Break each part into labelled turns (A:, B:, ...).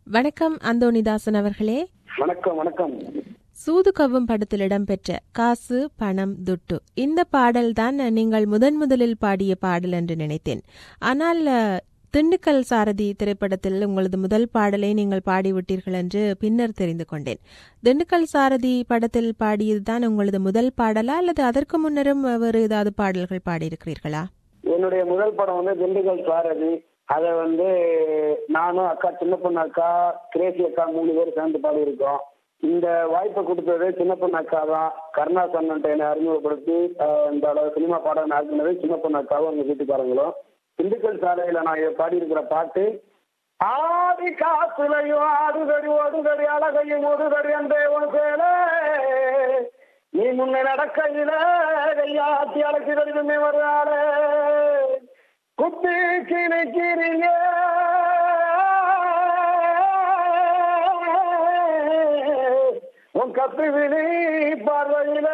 A: வணக்கம் அந்தோணிதாசன் அவர்களே
B: வணக்கம் வணக்கம்
A: சூதுகவும் படத்தில் இடம்பெற்ற காசு பணம் துட்டு இந்த பாடல் தான் நீங்கள் முதன் முதலில் பாடிய பாடல் என்று நினைத்தேன் ஆனால் அஹ், திண்டுக்கல் சாரதி திரைப்படத்தில் உங்களது முதல் பாடலை நீங்கள் பாடிவிட்டீர்கள் என்று பின்னர் தெரிந்து கொண்டேன் திண்டுக்கல் சாரதி படத்தில் பாடியதுதான் உங்களது முதல் பாடலா அல்லது அதற்கு முன்னரும் வேறு ஏதாவது பாடல்கள் பாடியிருக்கிறீர்களா
B: என்னுடைய முதல் படம் வந்து திண்டுக்கல் சாரதி அதை வந்து நானும் அக்கா சின்ன பொண்ணு அக்கா கிரேசி அக்கா மூணு பேர் சேர்ந்து பாடியிருக்கோம் இந்த வாய்ப்பை கொடுத்தது சின்ன பொண்ணு அக்கா தான் கருணாசன்ட்ட என்னை அறிமுகப்படுத்தி ஆஹ், இந்த அளவு சினிமா பாடம் ஆக்குனது சின்ன பொண்ணு அக்காவும் எங்க வீட்டுக்காரங்களும் திண்டுக்கல் சாலையில நான் இங்க பாடியிருக்கிற பாட்டு ஆடி காசுலையும் ஆடுதடி ஓடுதடி அழகையும் ஓடுதடி அந்த உன் சேலை நீ முன்ன நடக்கையில கையாத்தி அழைக்கிறதுமே வருவாளே குத்தி கிணிக்கிறீங்க உன் கத்து விழி பார்வையில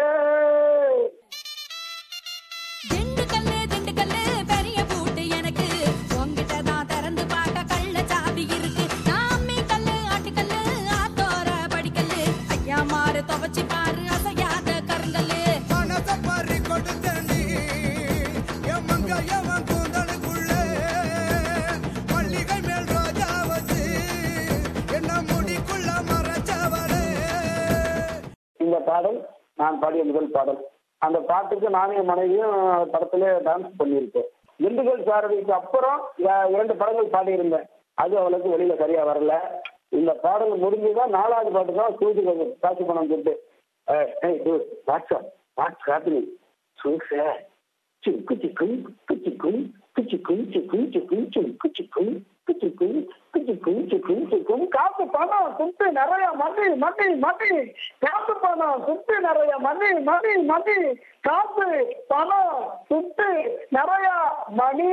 C: திண்டுக்கல்லு திண்டுக்கல்லு பெரிய பூட்டு எனக்கு உன்கிட்ட தான் திறந்து பார்க்க கள்ள சாவி இருக்கு நாமி கல்லு ஆட்டுக்கல்லு ஆத்தோர படிக்கல்லு ஐயா மாறு துவச்சி பாரு அசையாத கருங்கல்லு
D: மனச பறி கொடுத்தண்டி என் மங்க எவன் கூந்தலுக்குள்ளே மல்லிகை மேல் ரோஜா வச்சு என்ன முடிக்குள்ள மறைச்சவளே
B: இந்த பாடல் நான் பாடிய முதல் பாடல் அந்த பாட்டுக்கு நானே என் மனைவியும் படத்துல டான்ஸ் பண்ணியிருக்கேன் திண்டுக்கல் சாரதிக்கு அப்புறம் யா- இரண்டு படங்கள் பாடியிருந்தேன் அது அவளுக்கு வெளியில சரியா வரல இந்த பாடல் முடிஞ்சுதான் நாலாவது பாட்டு தான் சூது காசு பணம் சொல்லிட்டு வாட்ஸ்அப் வாட்ஸ் ஹேப்பனிங் சூச சிக்கு சிக்கும் குச்சிக்கும் குச்சிக்கும் சிக்கும் சிக்கும் சிக்கு சிக்கும் குச்சிக்கும் குச்சிக்கும் சிக்கும் சிக்கும் காசு பணம் சுத்து நிறைய மணி மணி மணி காசு பணம் சுத்து நிறைய மணி மணி மணி காசு பணம் சுத்து நிறைய money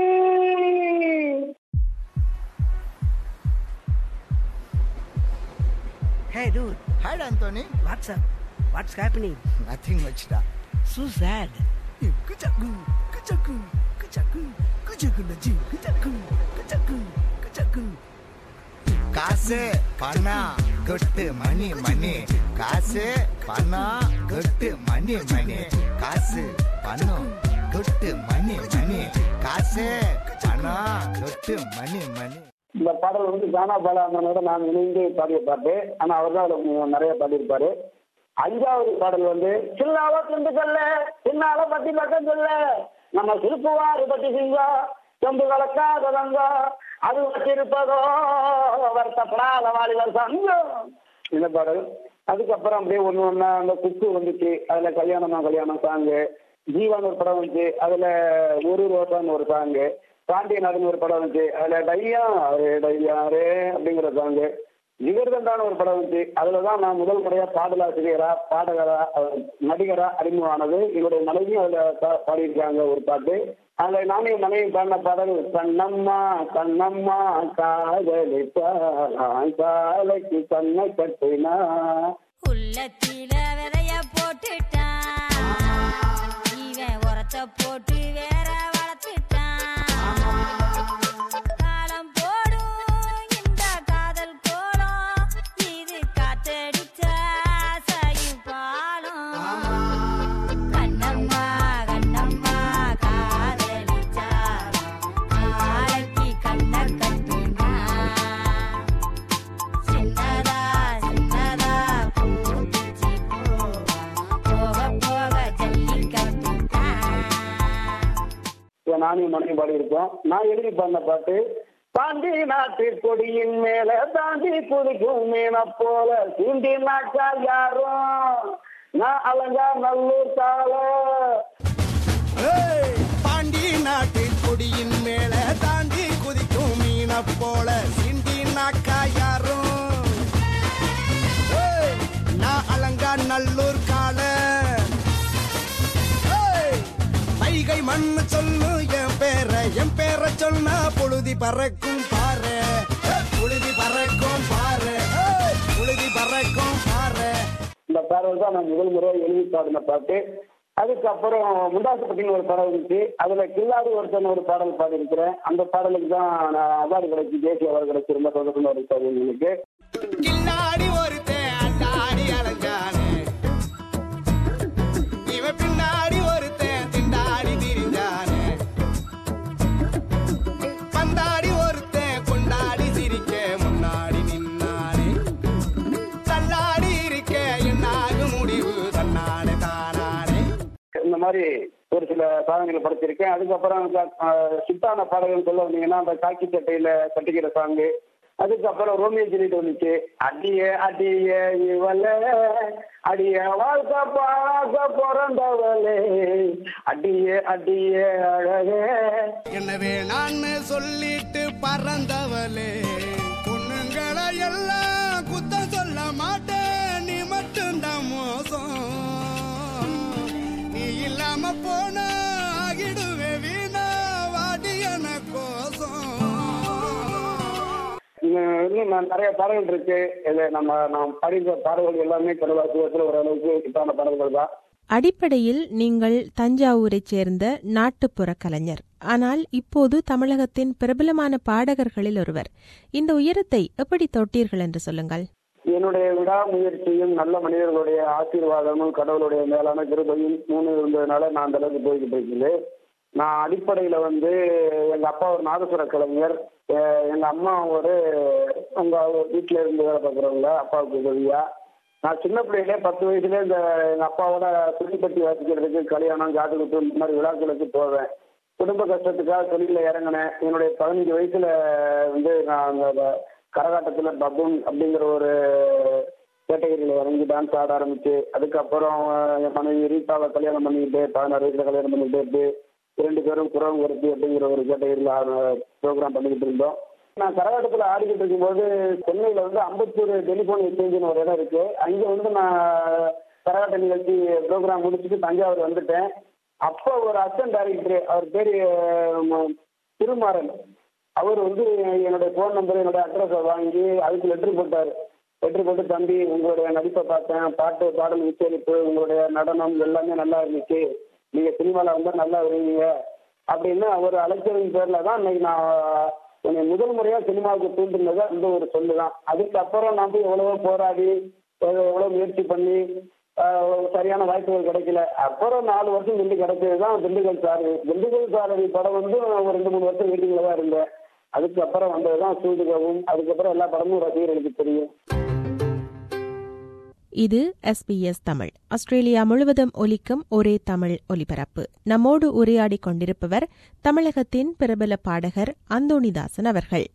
E: Hey dude,
D: hi Antony
E: what's up? What's happening?
D: Nothing வச்சுடா
E: So sad.
D: குச்சக்கு குச்சக்கு குச்சக்கு குச்சக்கு நச்சி குச்சக்கு குச்சக்கு குச்சக்கு காசு பணம் கொட்டு மணி மணி காசு பணம் கொட்டு மணி மணி காசு பணம் கொட்டு மணி மணி காசு பணம் கொட்டு மணி மணி
B: இந்த பாடல் வந்து கானா பாலாமனோட நான் இணைந்து பாடிய பாட்டு ஆனா அவர் தான் அதுல நிறைய பாடியிருப்பாரு அஞ்சாவது பாடல் வந்து சின்னால திண்டுக்கல்ல சின்னால பட்டி பக்கம் சொல்ல நம்ம சிறுப்புவாறு பட்டி சிங்கம் செம்பு கலக்காத தங்கம் அது வச்சிருப்பதோ வருத்தப்படாத வாலிபர் சங்கம் இந்த பாடல் அதுக்கப்புறம் அப்படியே ஒண்ணு ஒண்ணா அந்த குக்கு வந்துச்சு அதுல கல்யாணமா கல்யாணம் சாங்கு ஜீவான் ஒரு படம் வந்துச்சு அதுல ஒரு ரோசான்னு ஒரு சாங்கு பாண்டியநாதன் ஒரு படம் வந்துச்சு அதுல டையா ரே டையா ரே அப்படிங்கிற சாங்கு ஜிகர்தண்டான ஒரு படம் வந்துச்சு அதுலதான் நான் முதல் முறையா பாடலாசிரியரா பாடகரா அஹ், நடிகரா அறிமுகமானது என்னுடைய மனைவியும் அதுல பா- பாடியிருக்காங்க ஒரு பாட்டு அதுல நானே மனைவி பாடின பாடல் கண்ணம்மா கண்ணம்மா காதலிப்பா காலைக்கு கண்ணை கட்டினா
C: உள்ளத்தில விதைய போட்டுட்டான் இவன் உரத்த போட்டு வேற வளர்த்துட்டான் காலம் போடும் இந்த காதல் கோலம் இது காத்தடிச்ச சாயும் பாலம் கண்ணம்மா கண்ணம்மா காதலிச்சா காலைக்கு கண்ண கட்டுனா சின்னதா சின்னதா பூத்துச்சு போக போக ஜல்லிக்கட்டுனா
B: இதை நானும் மனைவி பாடியிருக்கோம் நான் எழுதி பாடின பாட்டு தாண்டி நாட்டு கொடியின் மேல தாண்டி குதிக்கும் மீன போல சீண்டி நாட்டா யாரும் நான் அலங்கா நல்லூர் கால
D: ஏய், பாண்டி நாட்டு கொடியின் மேல தாண்டி குதிக்கும் மீன போல சிண்டி நாக்கா யாரும் ஏய், நான் அலங்கா நல்லூர் கால ஏய், வைகை மண்ணு சொல்லு என் பேர என் பேர சொன்னா பொழுதி பறக்கும் பாரு ஏய், புழுதி பறக்கும் பாரு ஏய், புழுதி பறக்கும் பாரு
B: இந்த பாடல் தான் நான் முதல் முறை எழுதி பாடின பாட்டு அதுக்கப்புறம் முண்டாசுப்பட்டின்னு ஒரு படம் இருந்துச்சு அதுல கில்லாடி ஒருத்தன் ஒரு பாடல் பாடியிருக்கிறேன் அந்த பாடலுக்கு தான் நான் அவார்டு கிடைச்சி தேசிய அவார்டு கிடைச்சி ரொம்ப சந்தோஷமா இருக்கு சார் எங்களுக்கு
D: கில்லாடி ஒருத்தன் அண்டாடி அலைஞ்சானே இவன் பின்னாடி ஒருத்தன் திண்டாடி திரிஞ்சானே பந்தாடி ஒருத்தன் கொண்டாடி சிரிக்க முன்னாடி நின்னானே தள்ளாடி இருக்க என்னாக முடிவு தன்னானே தானானே
B: இந்த மாதிரி ஒரு சில சாதனைகளை படைச்சிருக்கேன் அதுக்கப்புறம் அஹ், சித்தான பாடல்கள் சொல்ல வந்தீங்கன்னா அந்த காக்கி சட்டையில கட்டிக்கிற சாங்கு அதுக்கப்புறம் ரோமியோ ஜூலியட் வந்துச்சு அடிய அடிய இவள அடிய வாழ்க்கை பார்க்க பிறந்தவளே அடிய அடிய அழகே
D: என்ன வேணான்னு சொல்லிட்டு பறந்தவளே பொண்ணுங்களை எல்லாம் குத்தம் சொல்ல மாட்டேன் நீ மட்டும்தான் மோசம் நீ இல்லாம போன ஆகிடுவே வீணா வாடி என கோசம்
B: இன்னும் இன்னும் நான் நிறைய பாடல்கள் இருக்கு இது நம்ம நாம் படித்த பாடல்கள் எல்லாமே கடலாசியத்தில் ஓரளவுக்கு சித்தான பாடல்கள் தான்
A: அடிப்படையில் நீங்கள் தஞ்சாவூரைச் சேர்ந்த நாட்டுப்புற கலைஞர் ஆனால் இப்போது தமிழகத்தின் பிரபலமான பாடகர்களில் ஒருவர் இந்த உயரத்தை எப்படி தொட்டீர்கள் என்று சொல்லுங்கள்
B: என்னுடைய விடாமுயற்சியும் நல்ல மனிதர்களுடைய ஆசீர்வாதமும் கடவுளுடைய மேலான கிருபையும் மூணு இருந்ததுனால நான் அந்த அளவுக்கு போய்கிட்டு இருக்குது நான் அடிப்படையில வந்து எங்க அப்பா ஒரு நாதசுர கலைஞர் அஹ் எங்க அம்மா ஒரு உங்க வீட்டுல இருந்து வேலை பார்க்குறவங்க அப்பாவுக்கு உதவியா நான் சின்ன பிள்ளையிலே பத்து வயசுல இந்த எங்க அப்பாவோட துணிப்பட்டி வாசிக்கிறதுக்கு கல்யாணம் காது குத்து இந்த மாதிரி விழாக்களுக்கு போவேன் குடும்ப கஷ்டத்துக்காக தொழில இறங்கினேன் என்னுடைய பதினஞ்சு வயசுல வந்து நான் அந்த கரகாட்டத்துல பபுன் அப்படிங்கிற ஒரு கேட்டகரியில இறங்கி டான்ஸ் ஆட ஆரம்பிச்சு அதுக்கப்புறம் என் மனைவி ரீட்டாவை கல்யாணம் பண்ணிக்கிட்டு பதினாறு வயசுல கல்யாணம் பண்ணிக்கிட்டு இரண்டு பேரும் குறவம் குறைச்சி அப்படிங்கிற ஒரு கேட்டகரியில் ப்ரோக்ராம் பண்ணிக்கிட்டு இருந்தோம் நான் கரகாட்டத்தில் ஆடிக்கிட்டு இருக்கும்போது சென்னையில் வந்து அம்பத்தூர் டெலிஃபோன் எக்ஸ்சேஞ்சுன்னு ஒரு இடம் இருக்கு அங்கே வந்து நான் கரகாட்ட நிகழ்ச்சி ப்ரோக்ராம் முடிச்சுட்டு தஞ்சாவூர் வந்துட்டேன் அப்போ ஒரு அசிஸ்டன்ட் டைரக்டர் அவர் பேர் திருமாறன் அவர் வந்து என்னுடைய ஃபோன் நம்பர் என்னுடைய அட்ரஸை வாங்கி அதுக்கு லெட்டர் போட்டார் லெட்டர் போட்டு தம்பி உங்களுடைய நடிப்பை பார்த்தேன் பாட்டு பாடல் உச்சரிப்பு உங்களுடைய நடனம் எல்லாமே நல்லா இருந்துச்சு நீங்கள் சினிமாவில் வந்து நல்லா வருவீங்க அப்படின்னு ஒரு அழைச்சலின் பேரில் தான் இன்னைக்கு நான் என்னை முதல் முறையாக சினிமாவுக்கு தூண்டினது அந்த ஒரு சொல்லு தான் அதுக்கப்புறம் நான் போய் எவ்வளவோ போராடி எவ்வளோ எவ்வளோ முயற்சி பண்ணி ஆஹ், ஒரு சரியான வாய்ப்புகள் கிடைக்கல அப்புறம் நாலு வருஷம் திண்டு கிடைச்சது தான் திண்டுக்கல் சாரதி திண்டுக்கல் சாரதி படம் வந்து ஒரு ரெண்டு மூணு வருஷம் வீட்டுக்குள்ள தான் இருந்தேன் அதுக்கப்புறம் வந்தது தான் சூதுகவும் அதுக்கப்புறம் எல்லா படமும் ரசிகர்களுக்கு தெரியும்
A: இது எஸ்பிஎஸ் தமிழ் ஆஸ்திரேலியா முழுவதும் ஒலிக்கும் ஒரே தமிழ் ஒலிபரப்பு நம்மோடு உரையாடிக் கொண்டிருப்பவர் தமிழகத்தின் பிரபல பாடகர் அந்தோணிதாசன் அவர்கள்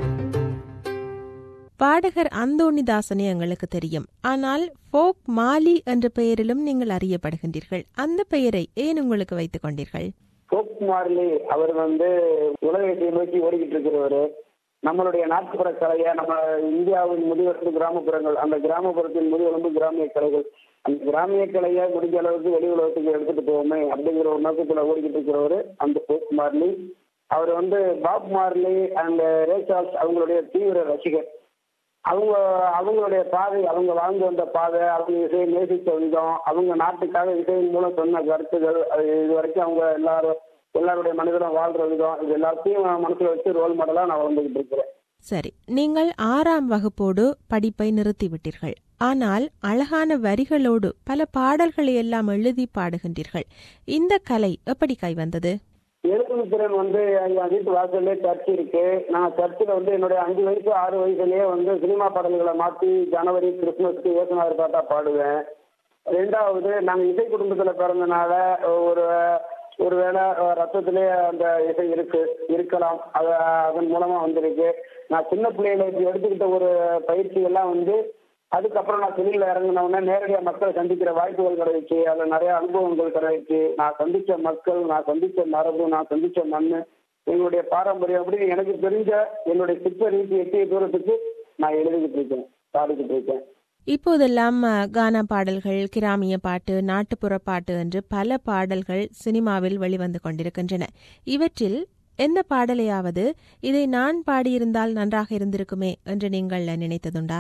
A: பாடகர் அந்தோணிதாசனை எங்களுக்கு தெரியும் ஆனால் ஃபோக் மாலி என்ற பெயரிலும் நீங்கள் அறியப்படுகின்றீர்கள் அந்த பெயரை ஏன் உங்களுக்கு வைத்துக் கொண்டீர்கள்
B: கோப்குமார்லி அவர் வந்து உலகத்தை நோக்கி ஓடிக்கிட்டு இருக்கிறவரு நம்மளுடைய நாட்டுப்புற கலையை நம்ம இந்தியாவின் முதுகெலும்பு கிராமப்புறங்கள் அந்த கிராமப்புறத்தின் முதுகெலும்பு கிராமிய கலைகள் அந்த கிராமிய கலையை முடிஞ்ச அளவுக்கு வெளி உலகத்துக்கு எடுத்துட்டு போவோமே அப்படிங்கிற ஒரு நோக்கத்துல ஓடிக்கிட்டு இருக்கிறவரு அந்த போப் மார்லி அவர் வந்து பாப் மார்லி அண்ட் ரேசால்ஸ் அவங்களுடைய தீவிர ரசிகர் அவங்க அவங்களுடைய பாதை அவங்க வாழ்ந்து வந்த பாதை அவங்க இசையை நேசித்த விதம் அவங்க நாட்டுக்காக இசையின் மூலம் சொன்ன கருத்துகள் அது இது வரைக்கும் அவங்க எல்லாரும் எல்லாருடைய மனிதனும் வாழ்ற விதம் இது எல்லாத்தையும் மனசுல வச்சு ரோல் மாடலா நான் வளர்ந்துகிட்டு இருக்கிறேன்
A: சரி நீங்கள் ஆறாம் வகுப்போடு படிப்பை நிறுத்திவிட்டீர்கள் ஆனால் அழகான வரிகளோடு பல பாடல்களை எல்லாம் எழுதி பாடுகின்றீர்கள் இந்த கலை எப்படி கைவந்தது
B: எழுத்து திறன் வந்து எங்க வீட்டு வாசல்லே சர்ச் இருக்கு நான் சர்ச்சில் வந்து என்னுடைய அஞ்சு வயசு ஆறு வயசுலயே வந்து சினிமா பாடல்களை மாற்றி ஜனவரி கிறிஸ்துமஸ்க்கு இயக்குனர் பாட்டா பாடுவேன் ரெண்டாவது நாங்கள் இசை குடும்பத்தில் பிறந்தனால ஒரு ஒருவேளை ரத்தத்திலே அந்த இசை இருக்கு இருக்கலாம் அது அதன் மூலமா வந்திருக்கு நான் சின்ன பிள்ளைகளை இப்படி எடுத்துக்கிட்ட ஒரு பயிற்சி எல்லாம் வந்து அதுக்கப்புறம் நான் தொழிலில் இறங்கின உடனே நேரடியாக மக்களை சந்திக்கிற வாய்ப்புகள் கிடைச்சு அதில் நிறைய அனுபவங்கள் கிடைச்சு நான் சந்திச்ச மக்கள் நான் சந்திச்ச மரபு நான் சந்திச்ச மண் எங்களுடைய பாரம்பரியம் அப்படின்னு எனக்கு தெரிஞ்ச என்னுடைய சிற்ப ரீதி எட்டிய தூரத்துக்கு நான் எழுதிக்கிட்டு இருக்கேன் பாடிக்கிட்டு இருக்கேன்
A: இப்போதெல்லாம் அஹ், கானா பாடல்கள் கிராமிய பாட்டு நாட்டுப்புற பாட்டு என்று பல பாடல்கள் சினிமாவில் வெளிவந்து கொண்டிருக்கின்றன இவற்றில் எந்த பாடலையாவது இதை நான் பாடியிருந்தால் நன்றாக இருந்திருக்குமே என்று நீங்கள் நினைத்ததுண்டா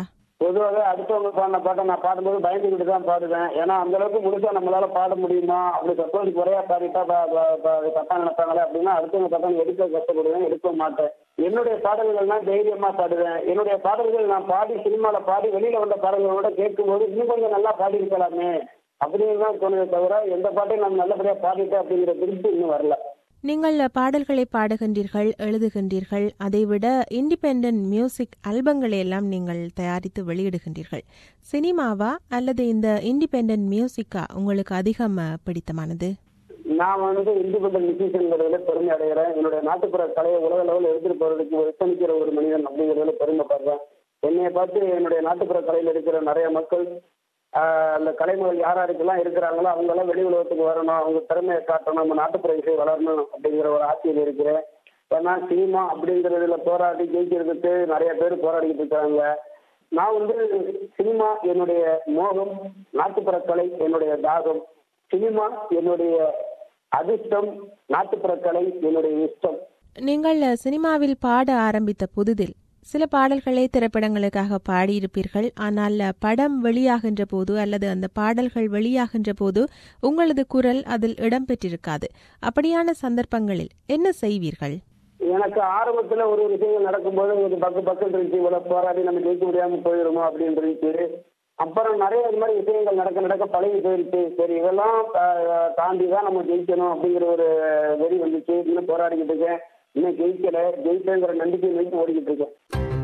B: பொதுவாக அடுத்தவங்க பாடின பாட்டை நான் பாடும்போது பயந்துக்கிட்டு தான் பாடுவேன் ஏன்னா அந்த அளவுக்கு முழுசா நம்மளால பாட முடியுமா அப்படி சப்போஸ் குறையா பாடிட்டா ப- ப- ப- தப்பா நினைப்பாங்களே அப்படின்னா அடுத்தவங்க பாட்டை எடுக்க கஷ்டப்படுவேன் எடுக்க மாட்டேன் என்னுடைய பாடல்கள் நான் தைரியமா பாடுவேன் என்னுடைய பாடல்கள் நான் பாடி சினிமால பாடி வெளியில வந்த பாடல்களோட கேட்கும்போது இன்னும் கொஞ்சம் நல்லா பாடி இருக்கலாமே அப்படின்னு தான் தோணுதே தவிர எந்த பாட்டையும் நான் நல்லபடியா பாடிட்டேன் அப்படிங்கிற திருப்தி இன்னும் வரல
A: நீங்கள் பாடல்களை பாடுகின்றீர்கள் எழுதுகின்றீர்கள் அதைவிட இண்டிபெண்டன்ட் மியூசிக் ஆல்பங்களை எல்லாம் நீங்கள் தயாரித்து வெளியிடுகின்றீர்கள் சினிமாவா அல்லது இந்த இண்டிபெண்டன்ட் மியூசிக்கா உங்களுக்கு அதிகம் அஹ், பிடித்தமானது
B: நான் வந்து இண்டிபெண்டன்ட் மியூசிஷியன்கிறதுல பெருமை அடைகிறேன் என்னுடைய நாட்டுப்புற கலையை உலக லெவலில் எடுத்துட்டு போறதுக்கு ஒரு எத்தனிக்கிற ஒரு மனிதன் அப்படிங்கிறதுல பெருமைப்படுறேன் என்னைய பார்த்து என்னுடைய நாட்டுப்புற கலையில் இருக்கிற நிறைய மக்கள் ஆஹ், அந்த கலைமகள் யார் யாருக்கெல்லாம் இருக்கிறாங்களோ அவங்கெல்லாம் வெளி உலகத்துக்கு வரணும் அவங்க திறமையை காட்டணும் நம்ம நாட்டுப்புற இசை வளரணும் அப்படிங்கிற ஒரு ஆசையில் இருக்கிறேன் ஏன்னா சினிமா அப்படிங்கிறதுல போராடி ஜெயிக்கிறதுக்கு நிறைய பேர் போராடிக்கிட்டு இருக்காங்க நான் வந்து சினிமா என்னுடைய மோகம் நாட்டுப்புற கலை என்னுடைய தாகம் சினிமா என்னுடைய அதிர்ஷ்டம் நாட்டுப்புற கலை என்னுடைய இஷ்டம்
A: நீங்கள் அஹ், சினிமாவில் பாட ஆரம்பித்த புதிதில் சில பாடல்களை திரைப்படங்களுக்காக பாடியிருப்பீர்கள் ஆனால் அஹ், படம் வெளியாகின்ற போது அல்லது அந்த பாடல்கள் வெளியாகின்ற போது உங்களது குரல் அதில் இடம்பெற்றிருக்காது அப்படியான சந்தர்ப்பங்களில் என்ன செய்வீர்கள்
B: எனக்கு ஆரம்பத்துல ஒரு ஒரு விஷயங்கள் நடக்கும்போது ஒரு பக்கு பக்கம் இருந்துச்சு இவ்வளவு போராடி நம்ம ஜெயிக்க முடியாம போயிடுமோ அப்படின்னு இருந்துச்சு அப்புறம் நிறைய இது மாதிரி விஷயங்கள் நடக்க நடக்க பழகி போயிருச்சு சரி இதெல்லாம் ஆஹ், தாண்டி தான் நம்ம ஜெயிக்கணும் அப்படிங்கிற ஒரு வெறி வந்துச்சு இன்னும் போராடிக்கிட்டு இருக்கேன் இன்னும் ஜெயிக்கல ஜெயிச்சேங்கிற நம்பிக்கை நோக்கி ஓடிக்கிட்டு இருக்கேன்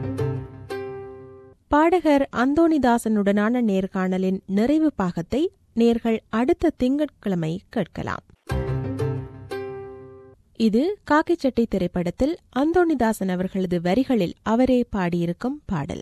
A: பாடகர் அந்தோணிதாசனுடனான நேர்காணலின் நிறைவு பாகத்தை நேர்கள் அடுத்த திங்கட்கிழமை கேட்கலாம் இது காக்கிச்சட்டை திரைப்படத்தில் அந்தோணிதாசன் அவர்களது வரிகளில் அவரே பாடியிருக்கும் பாடல்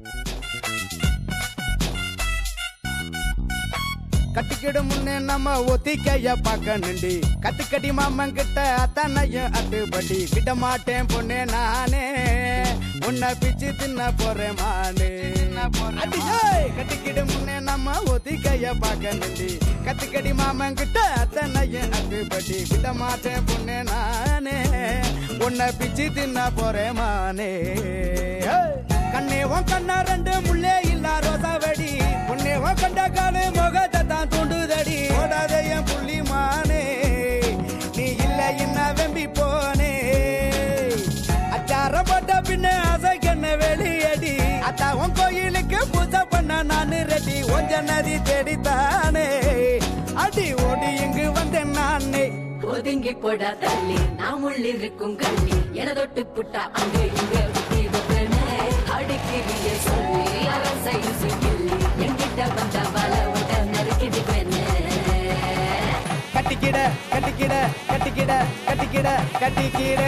D: கட்டிக்கிடு முன்னே நம்ம ஒத்திக்கைய பார்க்கணுண்டி கத்துக்கடி மாமன் கிட்ட அத்தனையும் அட்டுப்படி விட மாட்டேன் பொண்ணே நானே உன்னை பிச்சு தின்ன போறேன் மானே அடி, ஏய், கட்டிக்கிடு முன்னே நம்ம ஒத்திக்கைய பார்க்கணுண்டி கத்துக்கடி மாமன் கிட்ட அத்தனையும் அட்டுப்படி விட மாட்டேன் பொண்ணே நானே உன்னை பிச்சு தின்ன போறேன் மானே ஏய். கண்ணே உன் கண்ணா ரெண்டு முள்ளே இல்ல ரோசாவடி உன்னே உன் கண்ட காலு முகத்தை தான் தூண்டுதடி ஓடாத என் புள்ளி மானே நீ இல்ல என்ன வெம்பி போனே அச்சார போட்ட பின்ன அசைக்கண்ண வெளியடி அத்தா உன் கோயிலுக்கு பூஜை பண்ண நானு ரெடி ஒஞ்ச நதி தேடித்தானே அடி ஓடி இங்கு வந்தேன் நானே
C: ஒதுங்கி போடா தள்ளி நாம் உள்ளிருக்கும் கள்ளி என தொட்டு புட்டா அங்க இங்க புத்தி வைப்பேனே. அடிக்கிறிய சொல்லி அரசை கிள்ளி என்கிட்ட வந்த வல விட்ட நறுக்கிடுவேனே
D: கட்டிக்கிட கட்டிக்கிட கட்டிக்கிட கட்டிக்கிட கட்டிக்கிட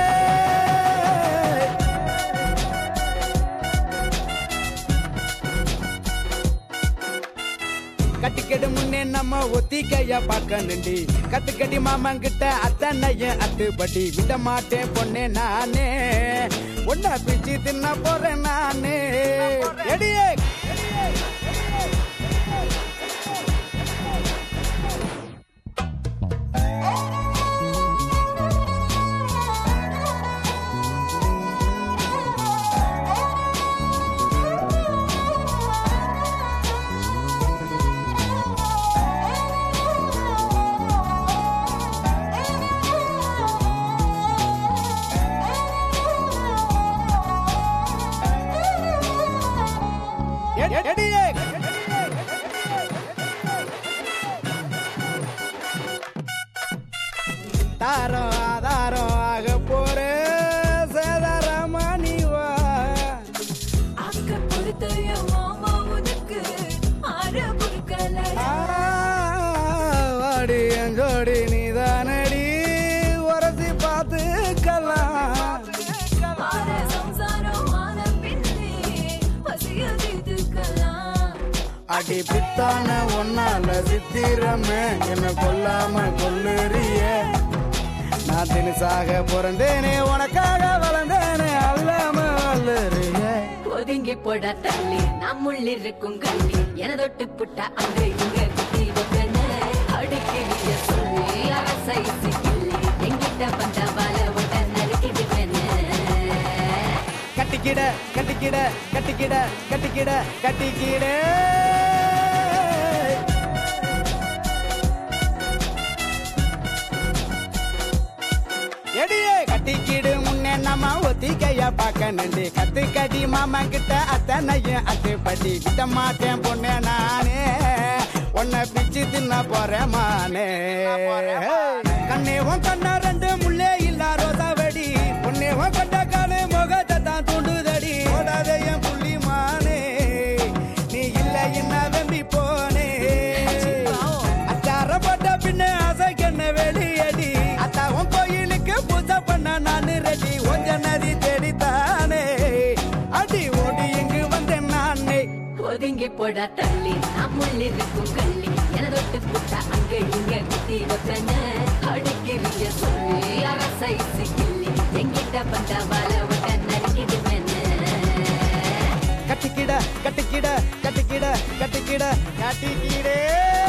D: கட்டிக்கடி முன்னே நம்ம ஒத்திக்கைய பார்க்கணுண்டி கத்துக்கடி மாமன் கிட்ட அத்தனைய அத்துப்படி விட மாட்டேன் பொண்ணே நானே உன்னை பிச்சு தின்ன போறேன் நானே எடியே எடி- எடியே தாரம் ஆதாரம் ஆக போற சேதாரமானிவா
C: அக்க பொறுத்த என் மாமா உனக்கு ஆற பொறுக்கலையா
D: வாடி என் ஜோடி நீதானடி உரசி பார்த்துக்கலாம்
C: ஆற சம்சாரம் ஆன பின்னே பசிய தீர்த்துக்கலாம்
D: அடி பித்தான ஒன்னால சித்திரமே என்ன கொல்லாம கொல்லுறியே நான் தினசாக பிறந்தேனே உனக்காக வளர்ந்தேனே அல்லாம வல்லுறியே
C: ஒதுங்கி போட தள்ளி நாம் உள்ளிருக்கும் கள்ளி என தொட்டு புட்டா அங்க இங்க குத்தி வைப்பேனே அடிக்கிறிய சொல்லி அரசை கிள்ளி என்கிட்ட வந்த வல விட்ட நறுக்கிடுவேனே
D: கட்டி கட்டிக்கிட கட்டிக்கிட கட்டிக்கிட கட்டிக்கிட கட்டிக்கிட எடியே கட்டிக்கிடு முன்னே நம்ம ஒத்திக்கைய பார்க்க நின்று கத்து கடி மாமா கிட்ட அத்தனையும் அத்துப்படி விட மாட்டேன் பொண்ணே நானே உன்னை பிச்சு தின்ன போறேன் மானே கண்ணே உன் கண்ணா ரெண்டு முள்ளே இல்லா ரோசாவடி உன்னே உன் கொண்ட காலு முகத்தை தான் தூண்டுதடி ஓடாத என் புள்ளி மானே நீ இல்ல என்ன வெம்பி போனே அச்சார போட்ட பின்ன அசைக்கண்ண வெளியடி அத்தா உன் கோயிலுக்கு பூஜை பண்ண நானு ரெடி ஒஞ்ச நதி தேடித்தானே அடி ஓடி இங்கு வந்தேன் நானே
F: ஒதுங்கி போட தள்ளி நம்முள் இருக்கும் கள்ளி எனதொட்டு புட்ட அங்க இங்க குத்தி வைப்பன அடுக்கிறீங்க சொல்லி அரசை சிக்கிள்ளி எங்கிட்ட பண்ட வல விட்ட நறுக்கிடுவேன
D: கட்டிக்கிட கட்டிக்கிட கட்டிக்கிட கட்டிக்கிட கட்டிக்கிடே